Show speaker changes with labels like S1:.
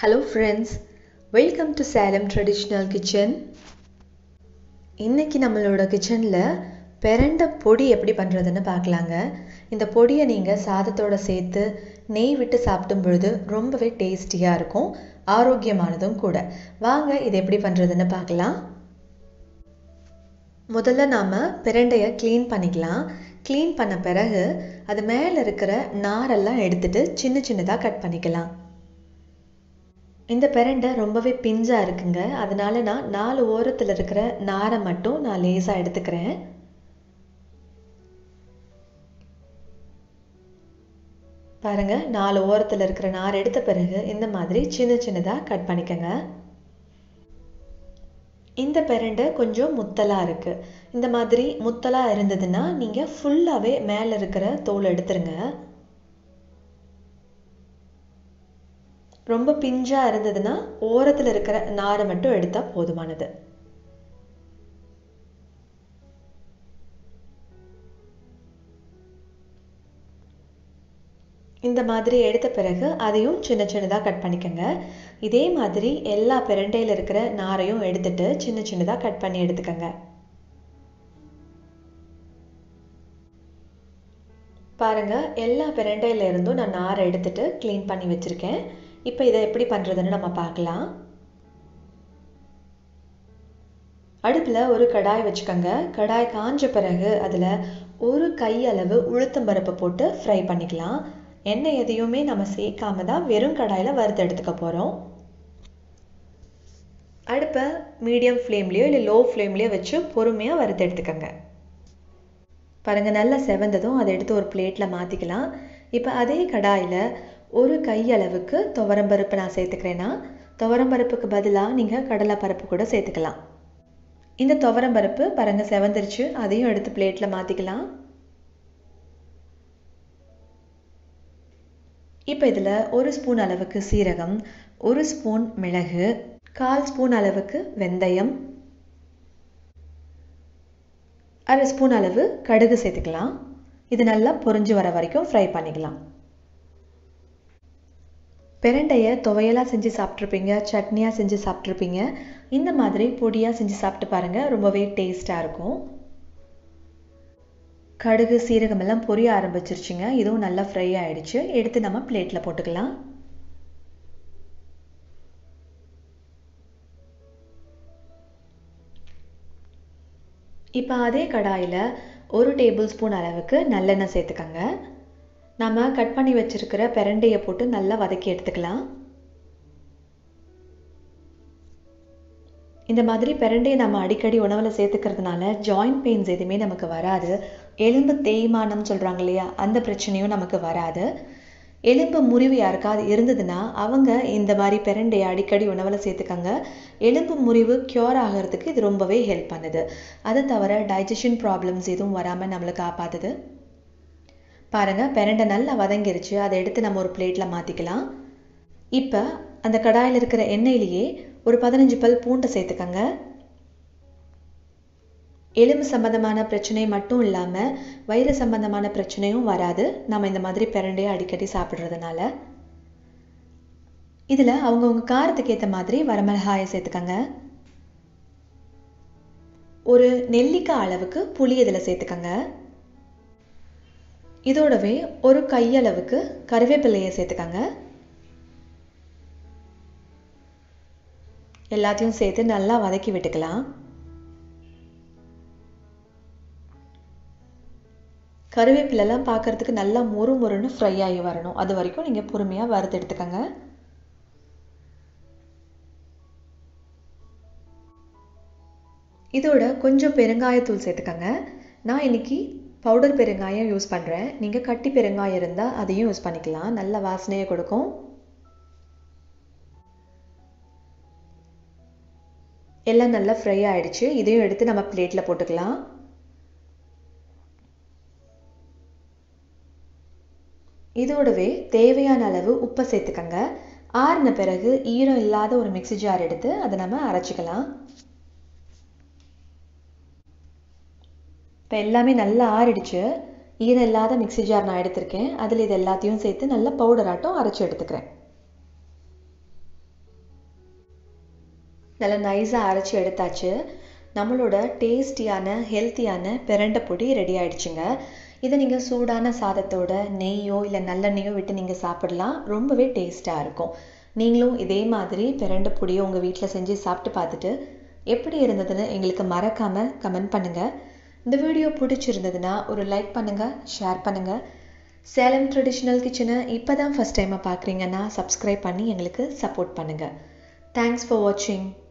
S1: hello friends welcome to Salem traditional kitchen இன்னைக்கு நம்மளோட கிச்சனில் பெரண்டை பொடி எப்படி பண்ணுறதுன்னு பார்க்கலாங்க இந்த பொடியை நீங்கள் சாதத்தோட சேர்த்து நெய் விட்டு சாப்பிடும் பொழுது ரொம்பவே டேஸ்டியாக இருக்கும் ஆரோக்கியமானதும் கூட வாங்க இது எப்படி பண்ணுறதுன்னு பார்க்கலாம் முதல்ல நாம் பிரண்டையை க்ளீன் பண்ணிக்கலாம் க்ளீன் பண்ண பிறகு அது மேலே இருக்கிற நாரெல்லாம் எடுத்துட்டு சின்ன சின்னதாக கட் பண்ணிக்கலாம் இந்த பிரண்டை ரொம்பவே பிஞ்சாக இருக்குங்க அதனால நான் நாலு ஓரத்தில் இருக்கிற நாரை மட்டும் நான் லேசாக எடுத்துக்கிறேன் பாருங்க நாலு ஓரத்தில் இருக்கிற நார் எடுத்த பிறகு இந்த மாதிரி சின்ன சின்னதாக கட் பண்ணிக்கோங்க இந்த பிரண்டை கொஞ்சம் முத்தலாக இருக்குது இந்த மாதிரி முத்தலாக இருந்ததுன்னா நீங்கள் ஃபுல்லாகவே மேலே இருக்கிற தோல் எடுத்துருங்க ரொம்ப பிஞ்சாக இருந்ததுன்னா ஓரத்தில் இருக்கிற நாரை மட்டும் எடுத்தால் போதுமானது இந்த மாதிரி எடுத்த பிறகு அதையும் சின்ன சின்னதாக கட் பண்ணிக்கோங்க இதே மாதிரி எல்லா பிரண்டையில் இருக்கிற நாரையும் எடுத்துட்டு சின்ன சின்னதாக கட் பண்ணி எடுத்துக்கோங்க பாருங்க எல்லா பிரண்டையில இருந்தும் நான் நாரை எடுத்துட்டு க்ளீன் பண்ணி வச்சிருக்கேன் இப்போ இதை எப்படி பண்ணுறதுன்னு நம்ம பார்க்கலாம் அடுப்பில் ஒரு கடாய் வச்சுக்கோங்க கடாய் காஞ்ச பிறகு அதில் ஒரு கையளவு உளுத்தம்பருப்பை போட்டு ஃப்ரை பண்ணிக்கலாம் எண்ணெய் எதையுமே நம்ம சேர்க்காம தான் வெறும் கடாயில் வறுத்து எடுத்துக்க போகிறோம் அடுப்பை மீடியம் ஃப்ளேம்லேயோ இல்லை லோ ஃப்ளேம்லேயோ வச்சு பொறுமையாக வறுத்து எடுத்துக்கோங்க பாருங்கள் நல்லா செவந்ததும் அதை எடுத்து ஒரு பிளேட்டில் மாற்றிக்கலாம் இப்போ அதே கடாயில் ஒரு கையளவுக்கு துவரம்பருப்பு நான் சேர்த்துக்கிறேன்னா துவரம்பருப்புக்கு பதிலாக நீங்கள் கடலைப்பருப்பு கூட சேர்த்துக்கலாம் இந்த துவரம்பருப்பு பாருங்கள் செவந்துருச்சு அதையும் எடுத்து பிளேட்டில் மாற்றிக்கலாம் இப்போ இதில் ஒரு ஸ்பூன் அளவுக்கு சீரகம் ஒரு ஸ்பூன் மிளகு கால் ஸ்பூன் அளவுக்கு வெந்தயம் அரை ஸ்பூன் அளவு கடுகு சேர்த்துக்கலாம் இது நல்லா பொரிஞ்சு வர வரைக்கும் ஃப்ரை பண்ணிக்கலாம் பிரண்டையை துவையலாக செஞ்சு சாப்பிட்ருப்பீங்க சட்னியாக செஞ்சு சாப்பிட்ருப்பீங்க இந்த மாதிரி பொடியாக செஞ்சு சாப்பிட்டு பாருங்கள் ரொம்பவே டேஸ்ட்டாக இருக்கும் கடுகு சீரகம் எல்லாம் பொரிய ஆரம்பிச்சிருச்சுங்க இதுவும் நல்லா ஃப்ரை ஆயிடுச்சு எடுத்து நம்ம பிளேட்டில் போட்டுக்கலாம் இப்போ அதே கடாயில் ஒரு டேபிள் ஸ்பூன் அளவுக்கு நல்லெண்ணெய் சேர்த்துக்கோங்க நம்ம கட் பண்ணி வச்சுருக்கிற பிரண்டையை போட்டு நல்லா வதக்கி எடுத்துக்கலாம் இந்த மாதிரி பிரண்டையை நம்ம அடிக்கடி உணவில் சேர்த்துக்கிறதுனால ஜாயிண்ட் பெயின்ஸ் எதுவுமே நமக்கு வராது எலும்பு தேய்மானம் சொல்கிறாங்க இல்லையா அந்த பிரச்சனையும் நமக்கு வராது எலும்பு முறிவு யாருக்காவது இருந்ததுன்னா அவங்க இந்த மாதிரி பிரண்டையை அடிக்கடி உணவில் சேர்த்துக்கங்க எலும்பு முறிவு க்யூர் ஆகிறதுக்கு இது ரொம்பவே ஹெல்ப் பண்ணுது அதை தவிர டைஜஷன் ப்ராப்ளம்ஸ் எதுவும் வராமல் நம்மளை காப்பாற்றுது பாருங்கள் பிரண்டை நல்லா வதங்கிருச்சு அதை எடுத்து நம்ம ஒரு பிளேட்டில் மாற்றிக்கலாம் இப்போ அந்த கடாயில் இருக்கிற எண்ணெயிலேயே ஒரு பதினஞ்சு பல் பூண்டை சேர்த்துக்கங்க எலும்பு சம்பந்தமான பிரச்சனை மட்டும் இல்லாமல் வயிறு சம்பந்தமான பிரச்சனையும் வராது நம்ம இந்த மாதிரி பிரண்டையை அடிக்கடி சாப்பிட்றதுனால இதில் அவங்கவுங்க காரத்துக்கு ஏற்ற மாதிரி வரமிளகாயை சேர்த்துக்கங்க ஒரு நெல்லிக்காய் அளவுக்கு புளி இதில் சேர்த்துக்கங்க இதோடவே ஒரு கையளவுக்கு கருவேப்பிலையை சேர்த்துக்கங்க எல்லாத்தையும் சேர்த்து நல்லா வதக்கி விட்டுக்கலாம் கருவேப்பிலெல்லாம் பார்க்குறதுக்கு நல்லா மொறு மொறுன்னு ஃப்ரை ஆகி வரணும் அது வரைக்கும் நீங்கள் பொறுமையாக வறுத்து எடுத்துக்கோங்க இதோட கொஞ்சம் பெருங்காயத்தூள் சேர்த்துக்கோங்க நான் இன்னைக்கு பவுடர் பெருங்காயம் யூஸ் பண்ணுறேன் நீங்கள் கட்டி பெருங்காயம் இருந்தால் அதையும் யூஸ் பண்ணிக்கலாம் நல்ல வாசனையை கொடுக்கும் எல்லாம் நல்லா ஃப்ரை ஆகிடுச்சு இதையும் எடுத்து நம்ம பிளேட்டில் போட்டுக்கலாம் இதோடவே தேவையான அளவு உப்பை சேர்த்துக்கங்க ஆறின பிறகு ஈரம் இல்லாத ஒரு மிக்சி ஜார் எடுத்து அதை நம்ம அரைச்சிக்கலாம் இப்போ எல்லாமே நல்லா ஆறிடுச்சு ஈரம் இல்லாத மிக்சி ஜார் நான் எடுத்திருக்கேன் அதில் இது எல்லாத்தையும் சேர்த்து நல்லா பவுடர் ஆட்டம் அரைச்சி எடுத்துக்கிறேன் நல்லா நைஸாக அரைச்சி எடுத்தாச்சு நம்மளோட டேஸ்டியான ஹெல்த்தியான பிரண்டை பொடி ரெடி ஆயிடுச்சுங்க இதை நீங்கள் சூடான சாதத்தோட நெய்யோ இல்லை நல்லெண்ணெயோ விட்டு நீங்கள் சாப்பிடலாம் ரொம்பவே டேஸ்ட்டாக இருக்கும் நீங்களும் இதே மாதிரி பிரண்டை பொடியை உங்கள் வீட்டில் செஞ்சு சாப்பிட்டு பார்த்துட்டு எப்படி இருந்ததுன்னு எங்களுக்கு மறக்காமல் கமெண்ட் பண்ணுங்கள் இந்த வீடியோ பிடிச்சிருந்ததுன்னா ஒரு லைக் பண்ணுங்கள் ஷேர் பண்ணுங்கள் சேலம் ட்ரெடிஷ்னல் கிச்சனை இப்போ தான் ஃபஸ்ட் டைமாக பார்க்குறீங்கன்னா சப்ஸ்கிரைப் பண்ணி எங்களுக்கு சப்போர்ட் பண்ணுங்கள் தேங்க்ஸ் ஃபார் வாட்சிங்